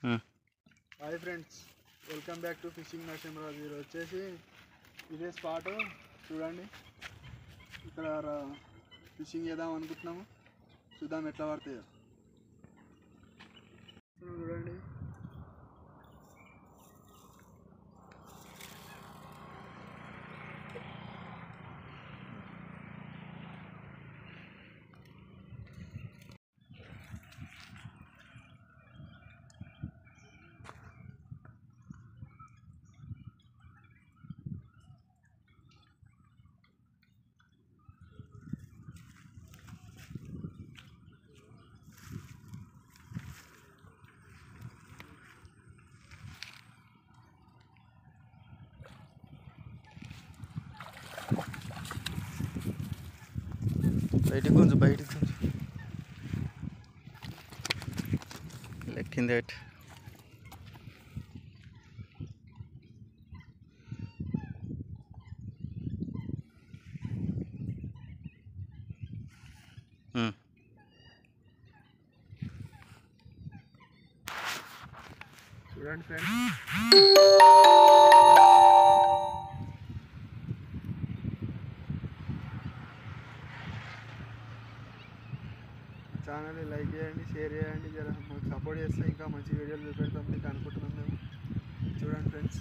Hi friends welcome back to fishing Narasimharaju ఈరోజు వచ్చేసి ఇదే స్పాట్ చూడండి ఇక్కడ ర- ఫిషింగ్ చేద్దాం అనుకుంటున్నాము చూద్దాం ఎట్లా పడతాయో చూడండి బయటికి గుంజు బయటికి గుంజు లెక్కింది పెట్టి ఉమ్. చూడండి ఫ్రెండ్స్ ఛానల్ని లైక్ చేయండి షేర్ చేయండి జర మాకు సపోర్ట్ చేస్తే ఇంకా మంచి వీడియోలు చూపెడతాం మీకు అనుకుంటున్నాం మేము చూడండి ఫ్రెండ్స్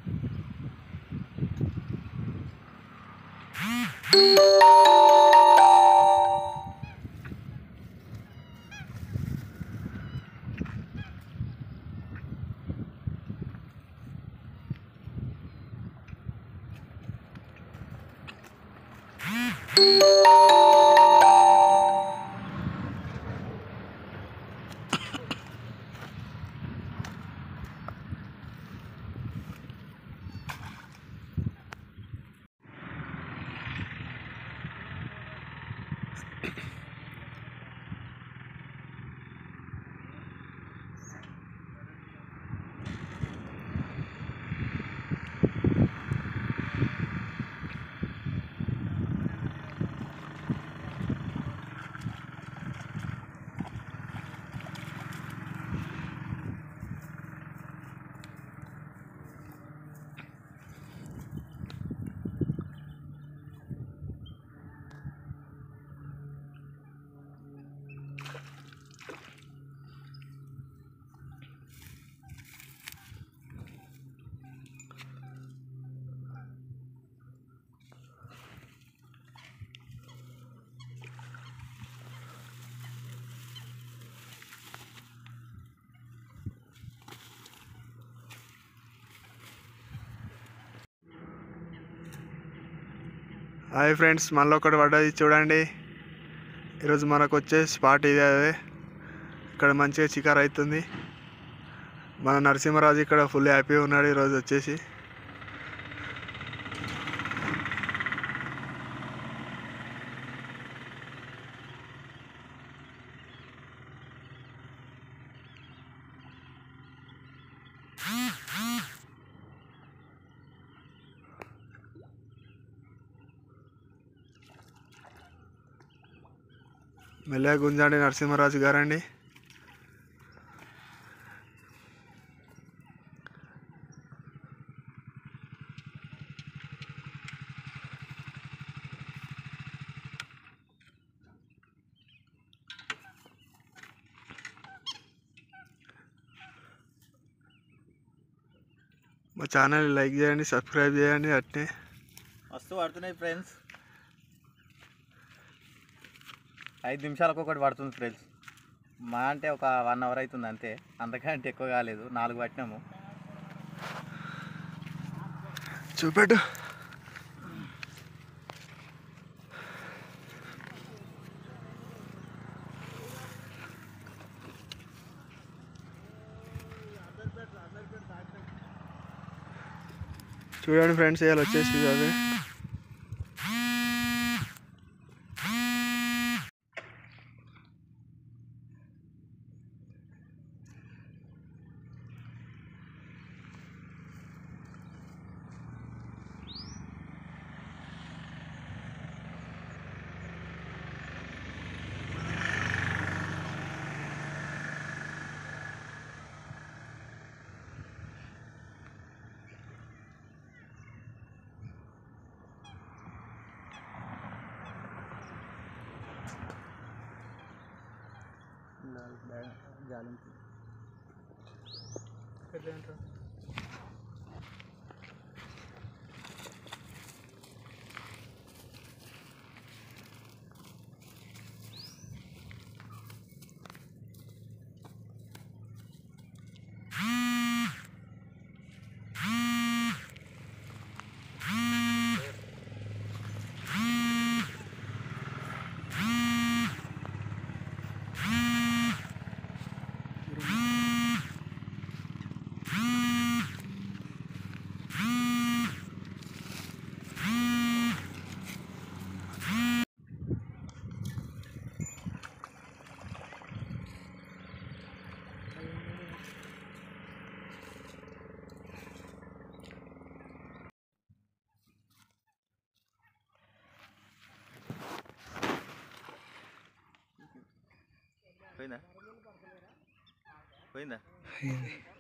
హాయ్ ఫ్రెండ్స్ మళ్ళీ ఒకటి పడ్డది చూడండి ఈరోజు మనకు వచ్చే స్పాట్ ఇదే అదే ఇక్కడ మంచిగా చికార్ అవుతుంది మన నరసింహరాజు ఇక్కడ ఫుల్ హ్యాపీగా ఉన్నాడు ఈరోజు వచ్చేసి మెల్లగా గుంజండి నరసింహరాజు గారండి మా ఛానల్ లైక్ చేయండి సబ్స్క్రైబ్ చేయండి అట్నే మస్తు పడుతున్నాయి ఫ్రెండ్స్ ఐదు నిమిషాలకు ఒకటి పడుతుంది ఫ్రెండ్స్ మా అంటే ఒక వన్ అవర్ అవుతుంది అంతే అంతకంటే ఎక్కువ కాలేదు నాలుగు పట్టినాము చూపెట్టు చూడండి ఫ్రెండ్స్ ఇవాళ వచ్చేసి అవి జాలి పోయిందా పోయిందా